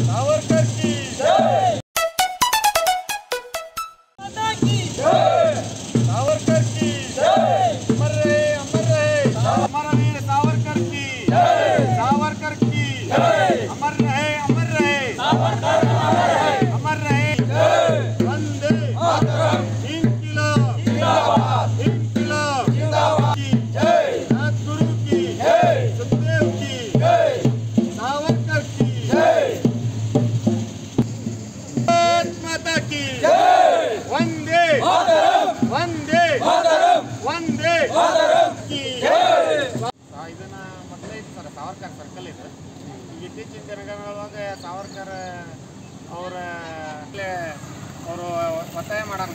सावरकर की सावरकर की अमर रहे अमर रहे अमर वीर सावरकर की सावरकर की अमर रहे अमर रहे अमर रहे वंदे इंकिलाब इंकिलाब की सतगुरु की सुखदेव की सावरकर की भारत माता की वंदे वंदे वंदे की ಇದನ್ನ ಮೊದಲೇ ಇತ್ತು ಸರ್ ಸಾವರ್ಕರ್ ಸರ್ಕಲ್ ಇದು ಈಗ ಇತ್ತೀಚಿನ ದಿನಗಳೊಳಗೆ ಸಾವರ್ಕರ್ ಅವರ ಅವರು ಒತ್ತಾಯ ಮಾಡಾರ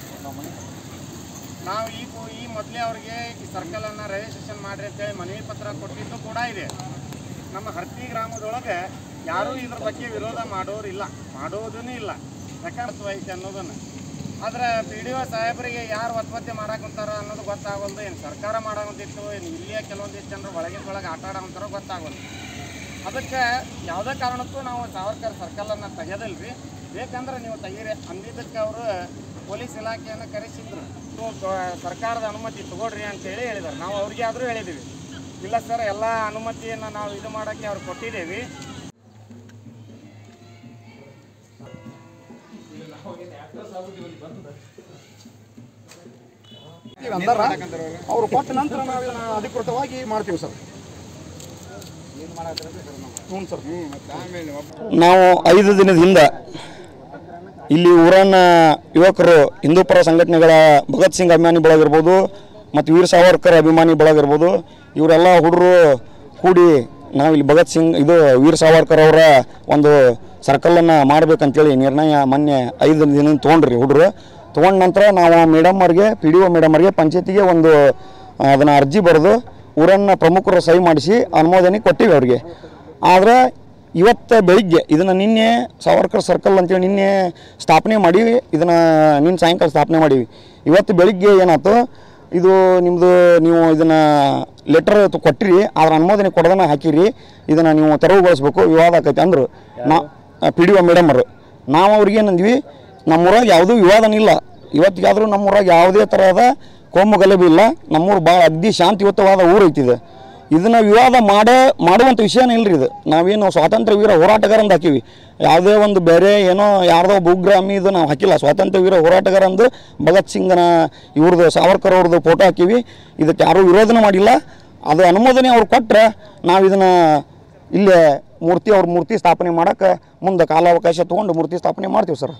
ನಾವು ಈ ಕೂ- ಈ ಮೊದಲೇ ಅವ್ರಿಗೆ ಈ ಸರ್ಕಲನ್ನು ರಿಜಿಸ್ಟ್ರೇಷನ್ ಮಾಡ್ರಿ ಅಂತೇಳಿ ಮನವಿ ಪತ್ರ ಕೊಟ್ಟಿದ್ದು ಕೂಡ ಇದೆ ನಮ್ಮ ಹರ್ತಿ ಗ್ರಾಮದೊಳಗೆ ಯಾರೂ ಇದ್ರ ಬಗ್ಗೆ ವಿರೋಧ ಮಾಡೋರಿಲ್ಲ ಮಾಡೋದೂ ಇಲ್ಲ ಯಾಕಂದ್ರೆ ಐತೆ ಅನ್ನೋದನ್ನು ಆದ್ರೆ ಪಿ ಡಿ ಒ ಸಾಹೇಬರಿಗೆ ಯಾರು ಒತ್ಪತ್ತಿ ಮಾಡಾಕಂತಾರ ಅನ್ನೋದು ಗೊತ್ತಾಗಲ್ದು ಏನು ಸರ್ಕಾರ ಮಾಡೋಂತಿತ್ತು ಏನು ಇಲ್ಲಿಯ ಕೆಲವೊಂದಿಷ್ಟು ಜನರು ಒಳಗಿನ ಒಳಗೆ ಆಟ ಆಡೋಂತಾರೋ ಗೊತ್ತಾಗಲ್ಲ ಅದಕ್ಕೆ ಯಾವುದೇ ಕಾರಣಕ್ಕೂ ನಾವು ಸಾವರ್ಕರ್ ಸರ್ಕಲನ್ನು ತೆಗೆದಿಲ್ರಿ ಬೇಕಂದ್ರೆ ನೀವು ತೆಗೀರಿ ಅಂದಿದ್ದಕ್ಕೆ ಅವರು ಪೊಲೀಸ್ ಇಲಾಖೆಯನ್ನು ಕರೆಸಿದ್ರು ನೀವು ಗ- ಸರ್ಕಾರದ ಅನುಮತಿ ತಗೊಳ್ರಿ ಅಂತೇಳಿ ಹೇಳಿದ್ದಾರೆ ನಾವು ಅವ್ರಿಗೆ ಆದರೂ ಹೇಳಿದ್ದೀವಿ ಇಲ್ಲ ಸರ್ ಎಲ್ಲ ಅನುಮತಿಯನ್ನು ನಾವು ಇದು ಮಾಡೋಕ್ಕೆ ಅವ್ರು ಕೊಟ್ಟಿದ್ದೀವಿ ಅಂದಾರ ಅವ್ರು ಕೊಟ್ಟ ನಂತರ ನಾವು ಇದನ್ನ ಅಧಿಕೃತವಾಗಿ ಮಾಡ್ತೀವಿ ಸರ್ ಹ್ಞೂ ಸರ್ ನಾವು ಐದು ದಿನದ ಹಿಂದೆ ಇಲ್ಲಿ ಊರನ್ನ ಯುವಕರು ಹಿಂದೂಪರ ಸಂಘಟನೆಗಳ ಭಗತ್ ಸಿಂಗ್ ಅಭಿಮಾನಿ ಬಳಗಿರ್ಬೋದು ಮತ್ತು ವೀರ್ ಸಾವರ್ಕರ್ ಅಭಿಮಾನಿ ಬಳಗಿರ್ಬೋದು ಇವರೆಲ್ಲ ಹುಡುಗರು ಕೂಡಿ ನಾವು ಇಲ್ಲಿ ಭಗತ್ ಸಿಂಗ್ ಇದು ವೀರ್ ಸಾವರ್ಕರ್ ಅವರ ಒಂದು ಸರ್ಕಲನ್ನು ಮಾಡ್ಬೇಕಂತೇಳಿ ನಿರ್ಣಯ ಮೊನ್ನೆ ಐದು ದಿನ ತೊಗೊಂಡ್ರಿ ಹುಡುಗರು ತೊಗೊಂಡ ನಂತರ ನಾವು ಮೇಡಮ್ ಅವ್ರಿಗೆ ಪಿ ಡಿ ಒ ಮೇಡಮ್ ಅವ್ರಿಗೆ ಪಂಚಾಯತಿಗೆ ಒಂದು ಅದನ್ನು ಅರ್ಜಿ ಬರೆದು ಊರನ್ನ ಪ್ರಮುಖರು ಸಹಿ ಮಾಡಿಸಿ ಅನುಮೋದನೆ ಕೊಟ್ಟಿವಿ ಅವ್ರಿಗೆ ಆದರೆ ಇವತ್ತು ಬೆಳಿಗ್ಗೆ ಇದನ್ನು ನಿನ್ನೆ ಸಾವರ್ಕರ್ ಸರ್ಕಲ್ ಅಂತೇಳಿ ನಿನ್ನೆ ಸ್ಥಾಪನೆ ಮಾಡಿ ಇದನ್ನು ನಿನ್ನ ಸಾಯಂಕಾಲ ಸ್ಥಾಪನೆ ಮಾಡೀವಿ ಇವತ್ತು ಬೆಳಿಗ್ಗೆ ಏನಾಯ್ತು ಇದು ನಿಮ್ಮದು ನೀವು ಇದನ್ನು ಲೆಟರ್ ಕೊಟ್ಟಿರಿ ಅದ್ರ ಅನುಮೋದನೆ ಕೊಡೋದನ್ನ ಹಾಕಿರಿ ಇದನ್ನು ನೀವು ತೆರವುಗೊಳಿಸ್ಬೇಕು ವಿವಾದ ಆಕೈತಿ ಅಂದರು ನಾ ಪಿ ಡಿ ಒ ಮೇಡಮರು ನಾವು ಅವ್ರಿಗೆ ಏನಂದ್ವಿ ನಮ್ಮೂರಾಗ ಯಾವುದೂ ವಿವಾದನ ಇಲ್ಲ ಇವತ್ತಿಗಾದರೂ ನಮ್ಮೂರಾಗ ಯಾವುದೇ ಥರದ ಕೋಮು ಗಲಭೆ ಇಲ್ಲ ನಮ್ಮೂರು ಭಾಳ ಅಗ್ದಿ ಶಾಂತಿಯುತವಾದ ಊರು ಐತಿದೆ ಇದನ್ನ ವಿವಾದ ಮಾಡ ಮಾಡುವಂಥ ವಿಷಯನೇ ಇಲ್ರಿ ಇದು ನಾವೇನು ಸ್ವಾತಂತ್ರ್ಯ ವೀರ ಹೋರಾಟಗಾರ ಅಂತ ಹಾಕಿವಿ ಯಾವುದೇ ಒಂದು ಬೇರೆ ಏನೋ ಯಾರ್ದೋ ಭೂಗ್ರಾಮಿ ಇದು ನಾವು ಹಾಕಿಲ್ಲ ಸ್ವಾತಂತ್ರ್ಯ ವೀರ ಹೋರಾಟಗಾರ ಅಂದು ಭಗತ್ ಸಿಂಗನ ಇವ್ರದ್ದು ಸಾವರ್ಕರ್ ಅವ್ರದ್ದು ಫೋಟೋ ಹಾಕಿವಿ ಇದಕ್ಕೆ ಯಾರೂ ವಿರೋಧನ ಮಾಡಿಲ್ಲ ಅದು ಅನುಮೋದನೆ ಅವ್ರು ಕೊಟ್ಟರೆ ನಾವು ಇದನ್ನು ಇಲ್ಲೇ ಮೂರ್ತಿ ಅವ್ರ ಮೂರ್ತಿ ಸ್ಥಾಪನೆ ಮಾಡೋಕ್ಕೆ ಮುಂದೆ ಕಾಲಾವಕಾಶ ತೊಗೊಂಡು ಮೂರ್ತಿ ಸ್ಥಾಪನೆ ಮಾಡ್ತೀವಿ ಸರ್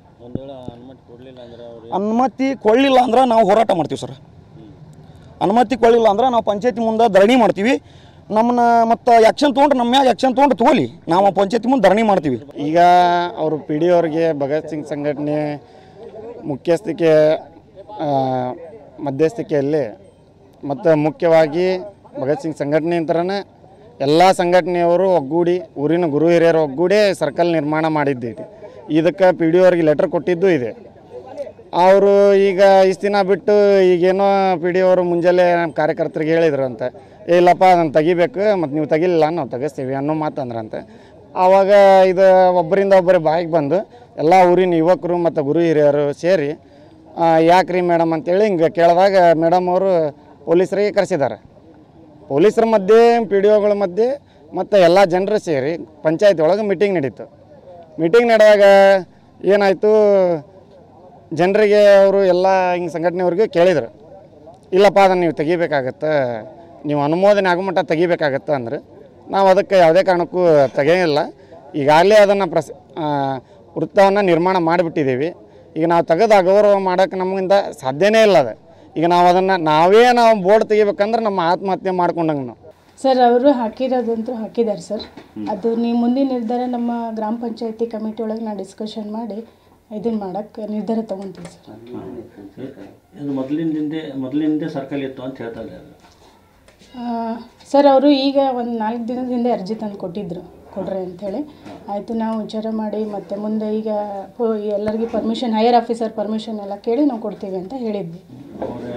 ಅನುಮತಿ ಕೊಳ್ಳಿಲ್ಲ ಅಂದ್ರೆ ನಾವು ಹೋರಾಟ ಮಾಡ್ತೀವಿ ಸರ್ ಅನುಮತಿ ಕೊಳ್ಳಿಲ್ಲ ಅಂದ್ರೆ ನಾವು ಪಂಚಾಯತಿ ಮುಂದೆ ಧರಣಿ ಮಾಡ್ತೀವಿ ನಮ್ಮನ್ನ ಮತ್ತು ಆ್ಯಕ್ಷನ್ ತೊಗೊಂಡ್ರೆ ನಮ್ಮ ಮ್ಯಾಗ ಆ್ಯಕ್ಷನ್ ತೊಗೊಂಡು ತೊಗೊಲಿ ನಾವು ಪಂಚಾಯತಿ ಮುಂದೆ ಧರಣಿ ಮಾಡ್ತೀವಿ ಈಗ ಅವರು ಪಿ ಡಿ ಅವ್ರಿಗೆ ಭಗತ್ ಸಿಂಗ್ ಸಂಘಟನೆ ಮುಖ್ಯಸ್ಥಿಕೆ ಆ, ಮಧ್ಯಸ್ಥಿಕೆಯಲ್ಲಿ ಮತ್ತು ಮುಖ್ಯವಾಗಿ ಭಗತ್ ಸಿಂಗ್ ಸಂಘಟನೆ ಅಂತರನೇ ಎಲ್ಲ ಸಂಘಟನೆಯವರು ಒಗ್ಗೂಡಿ ಊರಿನ ಗುರು ಹಿರಿಯರು ಒಗ್ಗೂಡಿ ಸರ್ಕಲ್ ನಿರ್ಮಾಣ ಮಾಡಿದ್ದೀವಿ ಇದಕ್ಕೆ ಪಿ ಡಿ ಅವ್ರಿಗೆ ಲೆಟರ್ ಕೊಟ್ಟಿದ್ದು ಇದೆ ಅವರು ಈಗ ಇಷ್ಟು ದಿನ ಬಿಟ್ಟು ಈಗೇನೋ ಪಿ ಡಿ ಅವರು ಮುಂಜಾನೆ ನಮ್ಮ ಕಾರ್ಯಕರ್ತರಿಗೆ ಹೇಳಿದ್ರಂತೆ ಏ ಇಲ್ಲಪ್ಪ ನಾನು ತೆಗಿಬೇಕು ಮತ್ತು ನೀವು ತೆಗಿಲಿಲ್ಲ ನಾವು ತೆಗಿಸ್ತೀವಿ ಅನ್ನೋ ಮಾತು ಅಂದ್ರಂತೆ ಆವಾಗ ಇದು ಒಬ್ಬರಿಂದ ಒಬ್ಬರು ಬಾಯಿಗೆ ಬಂದು ಎಲ್ಲ ಊರಿನ ಯುವಕರು ಮತ್ತು ಗುರು ಹಿರಿಯರು ಸೇರಿ ಯಾಕ್ರಿ ಮೇಡಮ್ ಅಂತೇಳಿ ಹಿಂಗೆ ಕೇಳಿದಾಗ ಮೇಡಮ್ ಅವರು ಪೊಲೀಸರಿಗೆ ಕರೆಸಿದ್ದಾರೆ ಪೊಲೀಸರ ಮಧ್ಯೆ ಪಿ ಡಿ ಒಗಳ ಮಧ್ಯೆ ಮತ್ತು ಎಲ್ಲ ಜನರು ಸೇರಿ ಪಂಚಾಯತಿ ಒಳಗೆ ಮೀಟಿಂಗ್ ನಡೀತು ಮೀಟಿಂಗ್ ನಡೆದಾಗ ಏನಾಯಿತು ಜನರಿಗೆ ಅವರು ಎಲ್ಲ ಹಿಂಗೆ ಸಂಘಟನೆಯವ್ರಿಗೆ ಕೇಳಿದರು ಇಲ್ಲಪ್ಪ ಅದನ್ನು ನೀವು ತೆಗಿಬೇಕಾಗತ್ತೆ ನೀವು ಅನುಮೋದನೆ ಆಗೋ ಮಟ್ಟ ತೆಗಿಬೇಕಾಗತ್ತೆ ಅಂದ್ರೆ ನಾವು ಅದಕ್ಕೆ ಯಾವುದೇ ಕಾರಣಕ್ಕೂ ತೆಗೆಯಿಲ್ಲ ಈಗಾಗಲೇ ಅದನ್ನು ಪ್ರಸ್ ವೃತ್ತವನ್ನು ನಿರ್ಮಾಣ ಮಾಡಿಬಿಟ್ಟಿದ್ದೀವಿ ಈಗ ನಾವು ತೆಗೆದು ಅಗೌರವ ಮಾಡೋಕ್ಕೆ ನಮಗಿಂದ ಸಾಧ್ಯನೇ ಇಲ್ಲ ಅದು ಈಗ ನಾವು ಅದನ್ನು ನಾವೇ ನಾವು ಬೋರ್ಡ್ ತೆಗಿಬೇಕಂದ್ರೆ ನಮ್ಮ ಆತ್ಮಹತ್ಯೆ ಮಾಡ್ಕೊಂಡಂಗೆ ನಾವು ಸರ್ ಅವರು ಹಾಕಿರೋದಂತೂ ಹಾಕಿದ್ದಾರೆ ಸರ್ ಅದು ನೀವು ಮುಂದಿನ ನಿರ್ಧಾರ ನಮ್ಮ ಗ್ರಾಮ ಪಂಚಾಯತಿ ಕಮಿಟಿ ಒಳಗೆ ನಾವು ಡಿಸ್ಕಷನ್ ಮಾಡಿ ಇದನ್ನು ಮಾಡೋಕ್ಕೆ ನಿರ್ಧಾರ ತೊಗೊತೀವಿ ಸರ್ ಇದು ಮೊದಲಿನಿಂದ ಮೊದಲಿನಿಂದ ಸರ್ಕಲ್ ಇತ್ತು ಅಂತ ಹೇಳ್ತಾ ಇದ್ದಾರೆ ಆ, ಸರ್ ಅವರು ಈಗ ಒಂದು ನಾಲ್ಕು ದಿನದ ಹಿಂದೆ ಅರ್ಜಿ ತಂದು ಕೊಟ್ಟಿದ್ದರು ಕೊಡ್ರಿ ಅಂಥೇಳಿ ಆಯಿತು ನಾವು ವಿಚಾರ ಮಾಡಿ ಮತ್ತು ಮುಂದೆ ಈಗ ಪೊ- ಎಲ್ಲರಿಗೂ ಪರ್ಮಿಷನ್ ಹೈಯರ್ ಆಫೀಸರ್ ಪರ್ಮಿಷನ್ ಎಲ್ಲ ಕೇಳಿ ನಾವು ಕೊಡ್ತೀವಿ ಅಂತ ಹೇಳಿದ್ವಿ ಅವ್ರ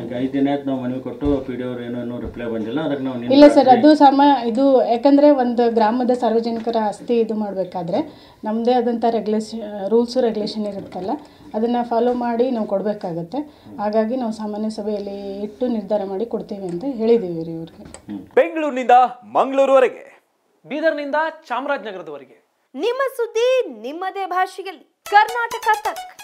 ಈಗ ಐದು ದಿನ ಆಯ್ತು ನಾವು ಮನವಿ ಕೊಟ್ಟು ಪಿ ಡಿ ಅವ್ರು ಏನೋ ಇನ್ನೂ ರಿಪ್ಲೈ ಬಂದಿಲ್ಲ ಅದಕ್ಕೆ ನಾವು ನಿನ್ನೆ ಇಲ್ಲ ಸರ್ ಅದು ಸಮ ಇದು ಯಾಕಂದರೆ ಒಂದು ಗ್ರಾಮದ ಸಾರ್ವಜನಿಕರ ಆಸ್ತಿ ಇದು ಮಾಡಬೇಕಾದ್ರೆ ನಮ್ಮದೇ ಆದಂಥ ರೆಗ್ಯುಲೇಷನ್ ರೂಲ್ಸು ರೆಗ್ಯುಲೇಷನ್ ಇರುತ್ತಲ್ಲ ಅದನ್ನು ಫಾಲೋ ಮಾಡಿ ನಾವು ಕೊಡಬೇಕಾಗತ್ತೆ ಹಾಗಾಗಿ ನಾವು ಸಾಮಾನ್ಯ ಸಭೆಯಲ್ಲಿ ಇಟ್ಟು ನಿರ್ಧಾರ ಮಾಡಿ ಕೊಡ್ತೀವಿ ಅಂತ ಹೇಳಿದ್ದೀವಿ ರೀ ಇವ್ರಿಗೆ ಬೆಂಗಳೂರಿನಿಂದ ಮಂಗಳೂರುವರೆಗೆ ಬೀದರ್ನಿಂದ ಚಾಮರಾಜನಗರದವರೆಗೆ ನಿಮ್ಮ ಸುದ್ದಿ ನಿಮ್ಮದೇ ಭಾಷೆಯಲ್ಲಿ ಕರ್ನಾಟಕ ತಕ್